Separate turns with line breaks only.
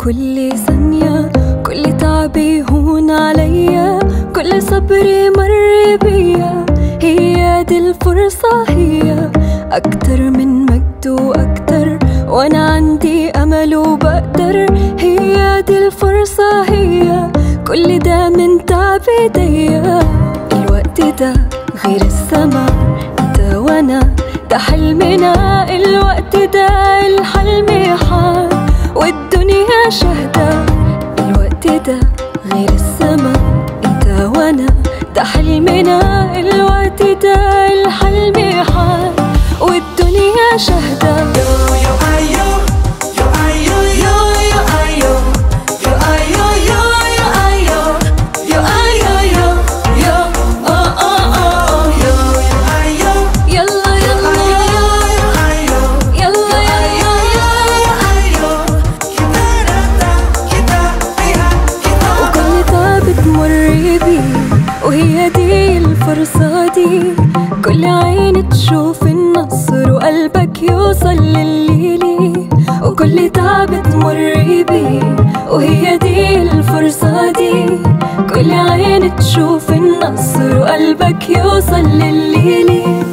كل ثانية كل تعبي هون عليا كل صبري مر بيا هي دي الفرصة هي أكتر من مجد وأكتر وأنا عندي أمل وبقدر هي دي الفرصة هي كل ده من تعب ايديا الوقت ده غير الزمان انت وانا ده حلمنا الوقت ده الحلم حال والدنيا شهدة الوقت ده غير الزمان انت وانا ده حلمنا الوقت ده الحلم حال والدنيا شهدة
Yo ay yo, yo ay yo, yo yo ay yo, yo ay yo, yo yo ay yo, yo ay yo, yo yo oh oh oh yo yo ay yo,
يلا يلا
yo yo ay yo,
يلا
yo yo yo ay yo, kita rata, kita lihat kita.
وكل تعب تمر بيه وهي دي الفرصة دي كل عين تشوف النصر وقلبك يوصل للي ليه وكل تعب تمر بيه وهي دي الفرصة دي كل عين تشوف النصر وقلبك يوصل للي ليه